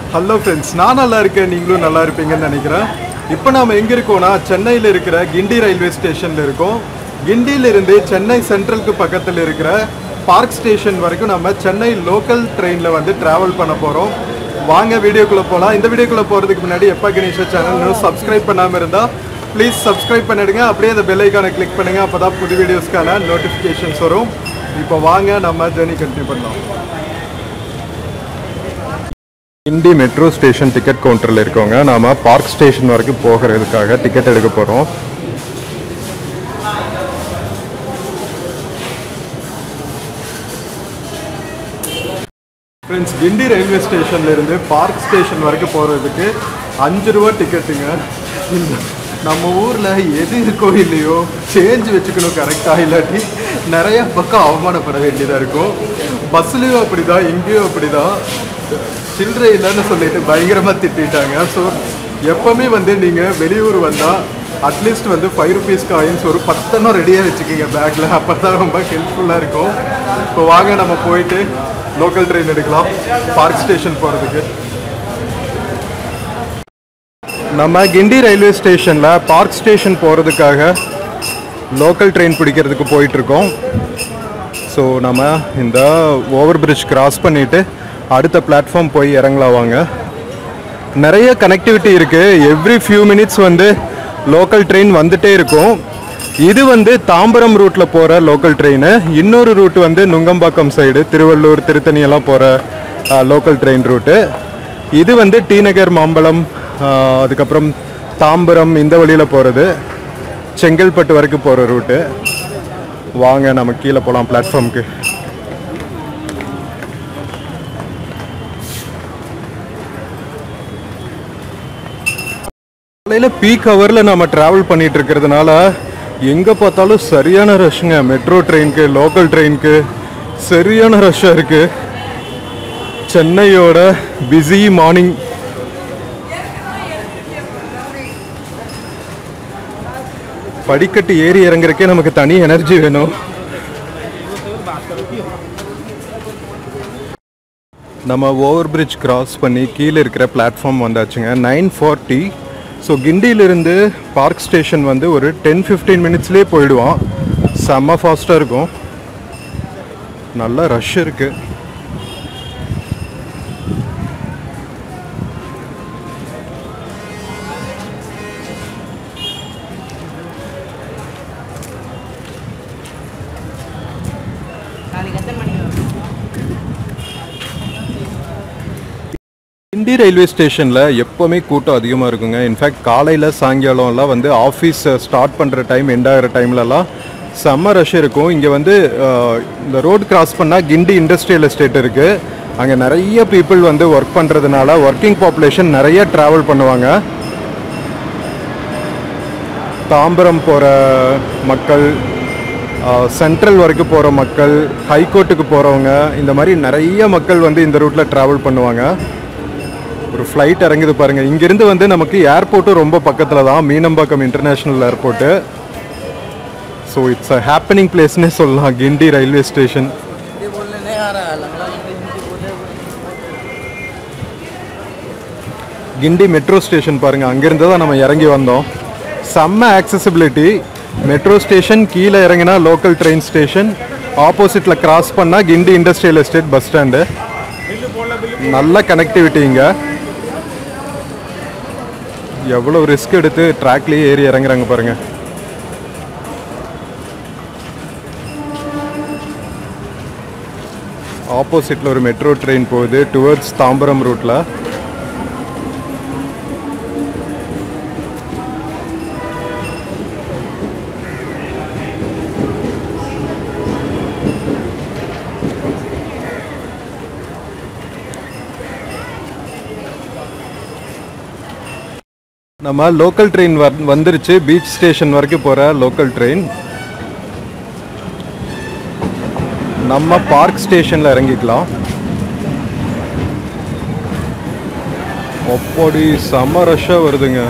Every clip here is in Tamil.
ஹலோ ஃப்ரெண்ட்ஸ் நான் நல்லா இருக்கேன் நீங்களும் நல்லா இருப்பீங்கன்னு நினைக்கிறேன் இப்போ நாம எங்கே இருக்கோம்னா சென்னையில் இருக்கிற கிண்டி ரயில்வே ஸ்டேஷனில் இருக்கோம் கிண்டியிலிருந்து சென்னை சென்ட்ரலுக்கு பக்கத்தில் இருக்கிற பார்க் ஸ்டேஷன் வரைக்கும் நம்ம சென்னை லோக்கல் ட்ரெயினில் வந்து ட்ராவல் பண்ண போகிறோம் வாங்க வீடியோக்குள்ளே போகலாம் இந்த வீடியோக்குள்ளே போகிறதுக்கு முன்னாடி எப்பா கணேஷா சேனல் இன்னும் சப்ஸ்கிரைப் பண்ணாமல் இருந்தால் ப்ளீஸ் சப்ஸ்கிரைப் பண்ணிடுங்க அப்படியே அந்த பெல் ஐக்கானை கிளிக் பண்ணுங்கள் அப்போ தான் புது வீடியோஸ்க்கான நோட்டிஃபிகேஷன்ஸ் வரும் இப்போ வாங்க நம்ம ஜேர்னி கண்டினியூ பண்ணலாம் இண்டி மெட்ரோ ஸ்டேஷன் டிக்கெட் கவுண்டரில் இருக்கவங்க நாம பார்க் ஸ்டேஷன் வரைக்கும் போகிறதுக்காக டிக்கெட் எடுக்க போகிறோம் ஃப்ரெண்ட்ஸ் கிண்டி ரயில்வே ஸ்டேஷன்ல இருந்து பார்க் ஸ்டேஷன் வரைக்கும் போகிறதுக்கு அஞ்சு ரூபா டிக்கெட்டுங்க இந்த நம்ம ஊரில் எது இருக்கோ இல்லையோ சேஞ்ச் வச்சுக்கணும் கரெக்டாக இல்லாட்டி நிறைய பக்கம் அவமானப்பட வேண்டியதாக இருக்கும் பஸ்லேயும் அப்படிதான் இங்கேயும் அப்படிதான் சில்லறை இல்லைன்னு சொல்லிட்டு பயங்கரமாக திட்டிட்டாங்க ஸோ எப்பவுமே வந்து நீங்கள் வெளியூர் வந்தால் அட்லீஸ்ட் வந்து ஃபைவ் ருபீஸ் காயின்ஸ் ஒரு பத்தெண்ணம் ரெடியாக வச்சுக்கோங்க பேக்கில் அப்போ தான் ரொம்ப ஹெல்ப்ஃபுல்லாக இருக்கும் இப்போ வாங்க நம்ம போயிட்டு லோக்கல் ட்ரெயின் எடுக்கலாம் பார்க் ஸ்டேஷன் போகிறதுக்கு நம்ம கிண்டி ரயில்வே ஸ்டேஷனில் பார்க் ஸ்டேஷன் போகிறதுக்காக லோக்கல் ட்ரெயின் பிடிக்கிறதுக்கு போயிட்டுருக்கோம் ஸோ நம்ம இந்த ஓவர் பிரிட்ஜ் கிராஸ் பண்ணிவிட்டு அடுத்த பிளாட்ஃபார்ம் போய் இறங்கலாம் வாங்க நிறைய கனெக்டிவிட்டி இருக்குது எவ்ரி ஃபியூ மினிட்ஸ் வந்து லோக்கல் ட்ரெயின் வந்துட்டே இருக்கும் இது வந்து தாம்பரம் ரூட்டில் போகிற லோக்கல் ட்ரெயின் இன்னொரு ரூட் வந்து நுங்கம்பாக்கம் சைடு திருவள்ளூர் திருத்தணி எல்லாம் போகிற லோக்கல் ட்ரெயின் ரூட்டு இது வந்து டி நகர் மாம்பலம் ஆஹ், அதுக்கப்புறம் தாம்பரம் இந்த வழியில் போகிறது செங்கல்பட்டு வரைக்கும் போகிற ரூட்டு வாங்க நம்ம கீழே போகலாம் பிளாட்ஃபார்முக்கு காலையில் பீக் ஹவரில் நம்ம ட்ராவல் பண்ணிட்டு இருக்கிறதுனால எங்கே பார்த்தாலும் சரியான ரஷ்ங்க மெட்ரோ ட்ரெயினுக்கு லோக்கல் ட்ரெயினுக்கு சரியான ரஷ்ஷாக இருக்குது சென்னையோட பிஸி மார்னிங் படிக்கட்டு ஏறி இறங்குறக்கே நமக்கு தனி எனர்ஜி வேணும் நம்ம ஓவர் பிரிட்ஜ் கிராஸ் பண்ணி கீழே இருக்கிற பிளாட்ஃபார்ம் வந்தாச்சுங்க நைன் ஃபார்ட்டி ஸோ கிண்டியிலிருந்து பார்க் ஸ்டேஷன் வந்து ஒரு டென் ஃபிஃப்டீன் மினிட்ஸ்லேயே போயிடுவான் செம்ம ஃபாஸ்ட்டாக இருக்கும் நல்ல ரஷ் இருக்குது நாளைக்கு எத்தனை மணிக்கு வரும் கிண்டி ரயில்வே ஸ்டேஷனில் எப்போவுமே கூட்டம் அதிகமாக இருக்குங்க இன்ஃபேக்ட் காலையில் சாயங்காலம்லாம் வந்து ஆஃபீஸ் ஸ்டார்ட் பண்ணுற டைம் எண்ட் ஆகிற டைம்லலாம் செம்ம ரஷ் இருக்கும் இங்கே வந்து அஹ், இந்த ரோடு கிராஸ் பண்ணால் கிண்டி இண்டஸ்ட்ரியல் எஸ்டேட் இருக்குது அங்கே நிறைய பீப்புள் வந்து ஒர்க் பண்ணுறதுனால ஒர்க்கிங் பாப்புலேஷன் நிறைய ட்ராவல் பண்ணுவாங்க தாம்பரம் போகிற மக்கள் சென்ட்ரல் வரைக்கும் போகிற மக்கள் ஹைகோர்ட்டுக்கு போகிறவங்க இந்த மாதிரி நிறைய மக்கள் வந்து இந்த ரூட்டில் ட்ராவல் பண்ணுவாங்க ஒரு ஃப்ளைட் இறங்குது பாருங்க இங்கிருந்து வந்து நமக்கு ஏர்போர்ட்டும் ரொம்ப பக்கத்தில் தான் Meenambakkam international airport so it's a happening பிளேஸ்னே சொல்லலாம் கிண்டி ரயில்வே ஸ்டேஷன் हिंदी बोलने नहीं आ रहा लंगड़ा लंगड़ी हिंदी बोले கிண்டி மெட்ரோ ஸ்டேஷன் பாருங்க அங்கிருந்து தான் நம்ம இறங்கி வந்தோம் செம்ம ஆக்சசிபிலிட்டி மெட்ரோ ஸ்டேஷன் கீழே இறங்கினா லோக்கல் ட்ரெயின் ஸ்டேஷன் ஆப்போசிட்டில் கிராஸ் பண்ணால் Guindy industrial estate bus stand நல்ல கனெக்டிவிட்டி இங்கே எவ்வளோ ரிஸ்க் எடுத்து ட்ராக்லேயே ஏறி இறங்குறாங்க பாருங்க ஆப்போசிட்டில் ஒரு மெட்ரோ ட்ரெயின் போகுது டுவர்ட்ஸ் தாம்பரம் ரூட்டில் நம்ம லோக்கல் ட்ரெயின் வந்துருச்சு பீச் ஸ்டேஷன் வரைக்கும் போகிற லோக்கல் ட்ரெயின் நம்ம பார்க் ஸ்டேஷனில் இறங்கிக்கலாம் ஒப்படி செம ரஷ்ஷாக வருதுங்க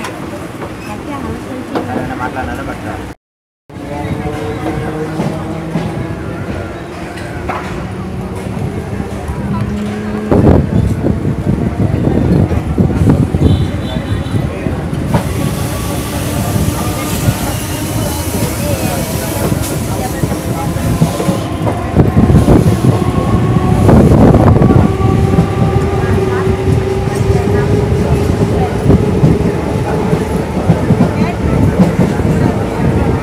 మాట్లాడాలి బట్ Thank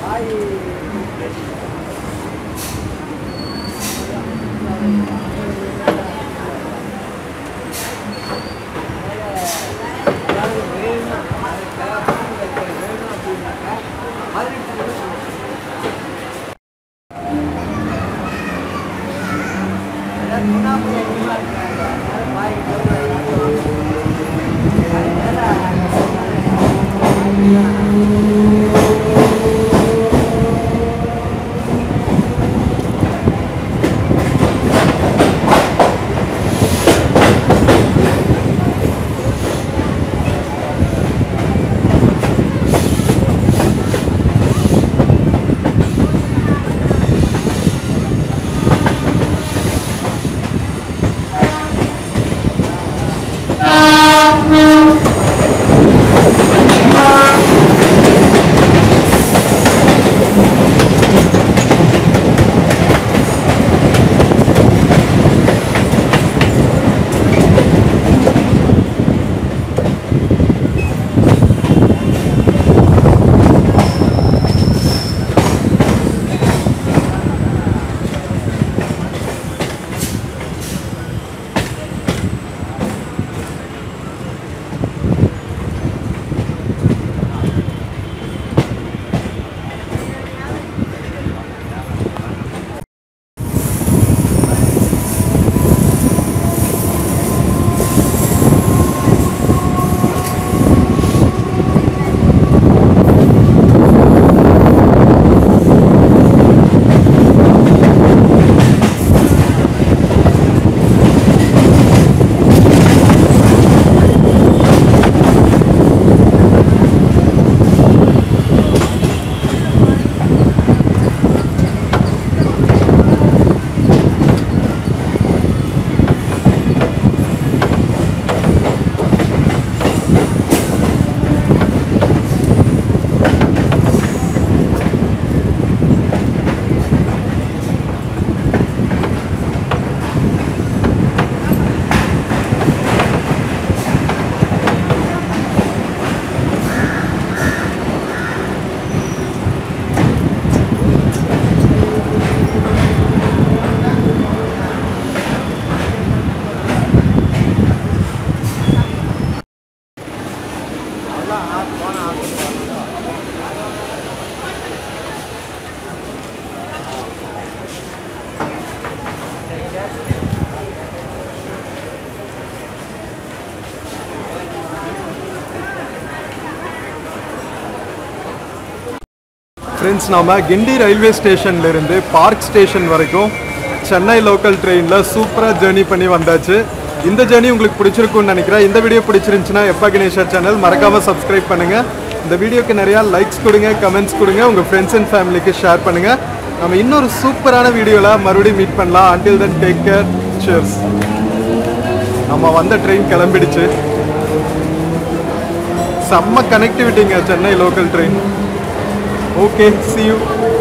ஃப்ரெண்ட்ஸ் நாம கிண்டி ரயில்வே ஸ்டேஷன்ல இருந்து பார்க் ஸ்டேஷன் வரைக்கும் சென்னை லோக்கல் ட்ரெயினில் சூப்பராக ஜேர்னி பண்ணி வந்தாச்சு இந்த ஜேர்னி உங்களுக்கு பிடிச்சிருக்கும்னு நினைக்கிறேன் இந்த வீடியோ பிடிச்சிருந்துச்சுன்னா எப்பா கணேஷா சேனல் மறக்காம சப்ஸ்கிரைப் பண்ணுங்க இந்த வீடியோக்கு நிறையா லைக்ஸ் கொடுங்க கமெண்ட்ஸ் கொடுங்க உங்கள் ஃப்ரெண்ட்ஸ் அண்ட் ஃபேமிலிக்கு ஷேர் பண்ணுங்க நம்ம இன்னொரு சூப்பரான வீடியோவில் மறுபடியும் மீட் பண்ணலாம் until then take care cheers நம்ம வந்த ட்ரெயின் கிளம்பிடுச்சு செம்ம கனெக்டிவிட்டிங்க Chennai local train okay see you